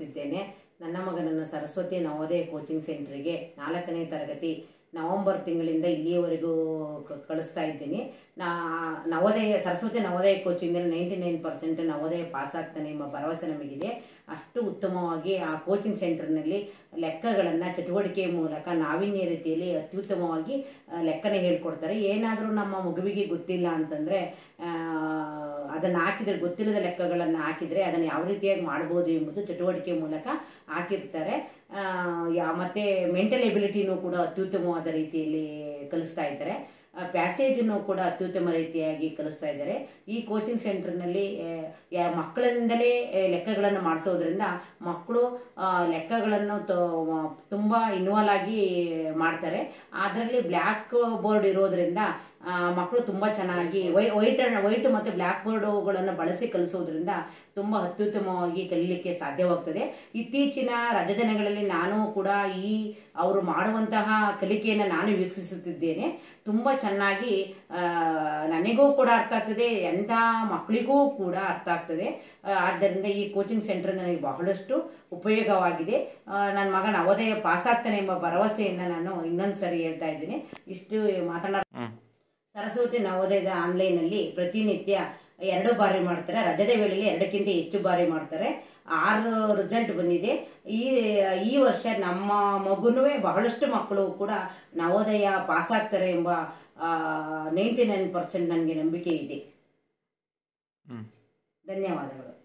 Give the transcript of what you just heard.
ಕಳಿಸ್ತಿದ್ದೇನೆ ನನ್ನ ಮಗನನ್ನು ಸರಸ್ವತಿ ನವೋದಯ ಕೋಚಿಂಗ್ ಸೆಂಟ್ರಿಗೆ ನಾಲ್ಕನೇ ತರಗತಿ ನವೆಂಬರ್ ತಿಂಗಳಿಂದ ಇಲ್ಲಿಯವರೆಗೂ ಕ- ಕಳಿಸ್ತಾ ಇದ್ದೀನಿ ನಾ ನವೋದಯ ಸರಸ್ವತಿ ನವೋದಯ ಕೋಚಿಂಗಲ್ಲಿ ninety nine percent Navodaya pass ಆಗ್ತಾನೆ ಎಂಬ ಭರವಸೆ ನಮಗಿದೆ ಅಷ್ಟು ಉತ್ತಮವಾಗಿ ಆ ಕೋಚಿಂಗ್ ಸೆಂಟರ್ನಲ್ಲಿ ಲೆಕ್ಕಗಳನ್ನು ಚಟುವಟಿಕೆ ಮೂಲಕ ನಾವೀನ್ಯ ರೀತಿಯಲ್ಲಿ ಅತ್ಯುತ್ತಮವಾಗಿ ಆ, ಲೆಕ್ಕನ ಹೇಳ್ಕೊಡ್ತಾರೆ ಏನಾದರೂ ನಮ್ಮ ಮಗುವಿಗೆ ಗೊತ್ತಿಲ್ಲ ಅಂತಂದರೆ ಅದನ್ನು ಹಾಕಿದರೆ ಗೊತ್ತಿಲ್ಲದ ಲೆಕ್ಕಗಳನ್ನು ಹಾಕಿದರೆ ಅದನ್ನು ಯಾವ ರೀತಿಯಾಗಿ ಮಾಡ್ಬೋದು ಎಂಬುದು ಚಟುವಟಿಕೆ ಮೂಲಕ ಹಾಕಿರ್ತಾರೆ ಆ, ಯಾ- ಮತ್ತೆ ಮೆಂಟಲ್ ಎಬಿಲಿಟಿನೂ ಕೂಡ ಅತ್ಯುತ್ತಮವಾದ ರೀತಿಯಲ್ಲಿ ಕಲಿಸ್ತಾ ಇದ್ದಾರೆ ಪ್ಯಾಸೇಜನ್ನು ಕೂಡ ಅತ್ಯುತ್ತಮ ರೀತಿಯಾಗಿ ಕಲಿಸ್ತಾ ಇದ್ದಾರೆ ಈ ಕೋಚಿಂಗ್ ಸೆಂಟರ್ನಲ್ಲಿ ಯಾ ಮಕ್ಕಳಿಂದಲೇ ಆ, ಲೆಕ್ಕಗಳನ್ನು ಮಾಡಿಸೋದ್ರಿಂದ ಮಕ್ಕಳು ಆ, ಲೆಕ್ಕಗಳನ್ನು ತ- ತುಂಬ ಇನ್ವಾಲ್ವ್ ಆಗಿ ಮಾಡ್ತಾರೆ ಅದರಲ್ಲಿ ಬ್ಲ್ಯಾಕ್ ಬೋರ್ಡ್ ಇರೋದ್ರಿಂದ ಆ, ಮಕ್ಕಳು ತುಂಬ ಚೆನ್ನಾಗಿ ವೈ ವೈಟ್ ವೈಟ್ ಮತ್ತು ಬ್ಲ್ಯಾಕ್ ಬೋರ್ಡುಗಳನ್ನು ಬಳಸಿ ಕಲಿಸೋದ್ರಿಂದ ತುಂಬ ಅತ್ಯುತ್ತಮವಾಗಿ ಕಲೀಲಿಕ್ಕೆ ಸಾಧ್ಯವಾಗ್ತದೆ ಇತ್ತೀಚಿನ ರಜದಿನಗಳಲ್ಲಿ ನಾನು ಕೂಡ ಈ ಅವರು ಮಾಡುವಂತಹ ಕಲಿಕೆಯನ್ನು ನಾನು ವೀಕ್ಷಿಸುತ್ತಿದ್ದೇನೆ ತುಂಬ ಚೆನ್ನಾಗಿ ಆ, ನನಗೂ ಕೂಡ ಅರ್ಥ ಆಗ್ತದೆ ಎಂಥ ಮಕ್ಕಳಿಗೂ ಕೂಡ ಅರ್ಥ ಆಗ್ತದೆ ಆ, ಆದ್ದರಿಂದ ಈ ಕೋಚಿಂಗ್ ಸೆಂಟರ್ ನನಗೆ ಬಹಳಷ್ಟು ಉಪಯೋಗವಾಗಿದೆ ಆ, ನನ್ನ ಮಗ ನವೋದಯ ಪಾಸ್ ಆಗ್ತಾನೆ ಎಂಬ ಭರವಸೆಯನ್ನು ನಾನು ಇನ್ನೊಂದು ಸರಿ ಹೇಳ್ತಾ ಇದ್ದೀನಿ ಇಷ್ಟು ಮಾತನಾಡ ಸರಸ್ವತಿ ನವೋದಯದ ಆನ್ಲೈನಲ್ಲಿ ಪ್ರತಿನಿತ್ಯ ಎರಡು ಬಾರಿ ಮಾಡ್ತಾರೆ ರಜದ ವೇಳೆಯಲ್ಲಿ ಎರಡಕ್ಕಿಂತ ಹೆಚ್ಚು ಬಾರಿ ಮಾಡ್ತಾರೆ ಆರು ರಿಸಲ್ಟ್ ಬಂದಿದೆ ಈ ಈ ವರ್ಷ ನಮ್ಮ ಮಗುನೂ ಬಹಳಷ್ಟು ಮಕ್ಕಳು ಕೂಡ ನವೋದಯ ಪಾಸ್ ಆಗ್ತಾರೆ ಎಂಬ ನೈಂಟಿ ನೈನ್ ಪರ್ಸೆಂಟ್ ನನಗೆ ನಂಬಿಕೆ ಇದೆ ಧನ್ಯವಾದಗಳು